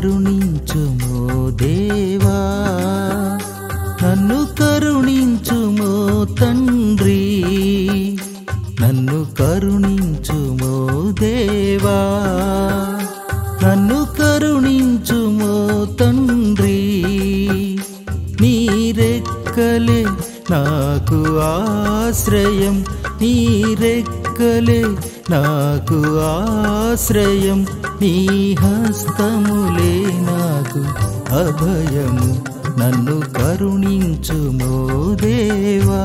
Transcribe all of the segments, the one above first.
కరుణించుమో దేవా నన్ను కరుణించుమో తండ్రి నన్ను కరుణించుమో దేవా నన్ను కరుణించుమో తండ్రి నీరెక్కలే నాకు ఆశ్రయం నీరెక్కలే నాకు ఆశ్రయం నీ హస్తములే నాకు అభయము నన్ను కరుణించుమో దేవా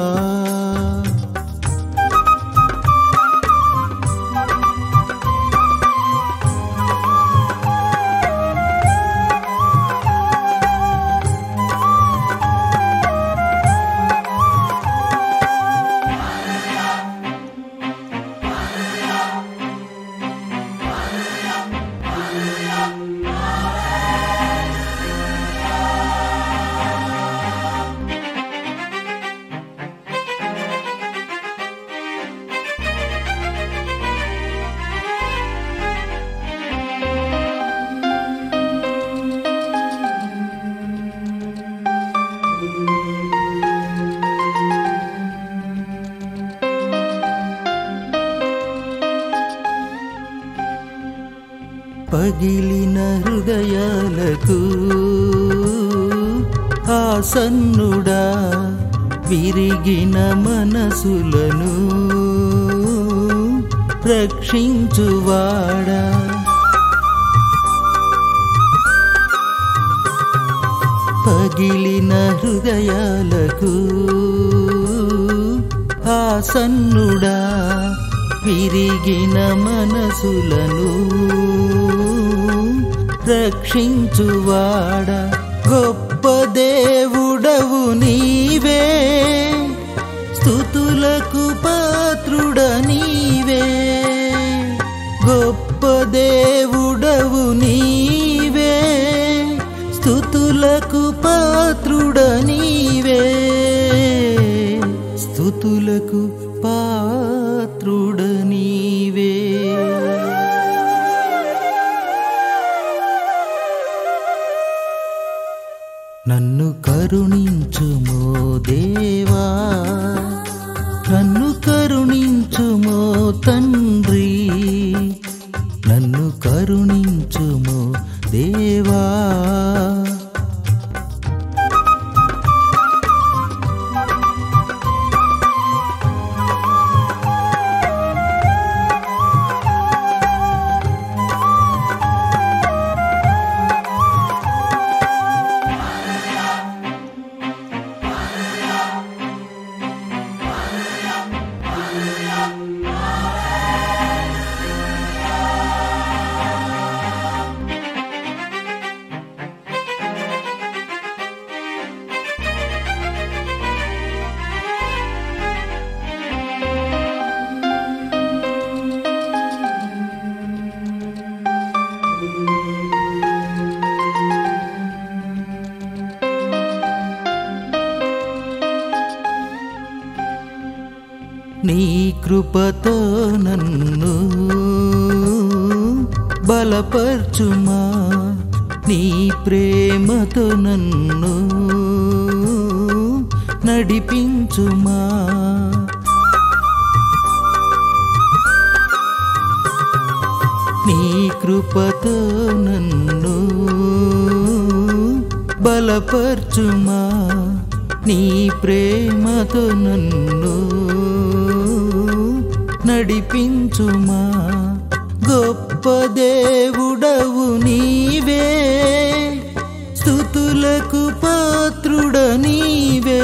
పగిలిన హృదయాలకు ఆసన్నుడా విరిగిన మనసులను రక్షించువాడా పగిలిన హృదయాలకు ఆసన్నుడా విరిగిన మనసులను రక్షించువాడ గొప్ప దేవుడవు నీవే స్థుతులకు పాత్రుడ నీవే గొప్ప దేవుడవు నీవే స్థుతులకు పాత్రుడ నీవే స్థుతులకు పాత్రుడ నీవే నన్ను కరుణించుమో దేవా నన్ను కరుణించుమో తండ్రి నన్ను కరుణించుమో దేవా నీ కృపతో నన్ను బలపర్చుమా నీ ప్రేమతో నన్ను నడిపించుమా నీ కృపతో నన్ను బలపర్చుమా నీ ప్రేమతో నన్ను నడిపించుమా గొప్ప దేవుడవు నీవే స్థుతులకు పాత్రుడ నీవే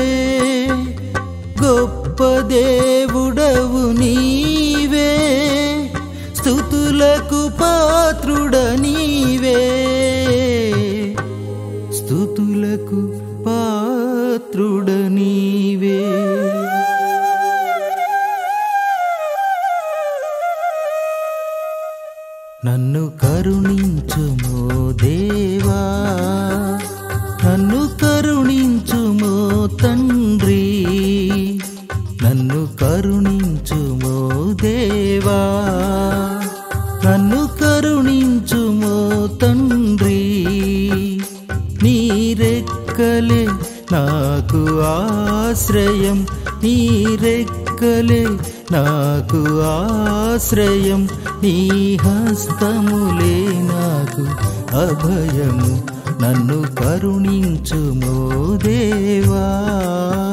గొప్ప దేవుడవు నీవే స్థుతులకు పాత్రుడ నీవే స్థుతులకు పాత్రుడ నీవే నన్ను కరుణించుమో దేవా నన్ను కరుణించుమో తండ్రి నన్ను కరుణించుమో దేవా నన్ను కరుణించుమో తండ్రి ఆశ్రయం నీ రెక్కలే నాకు ఆశ్రయం నీ హస్తములే నాకు అభయము నన్ను కరుణించుమో దేవా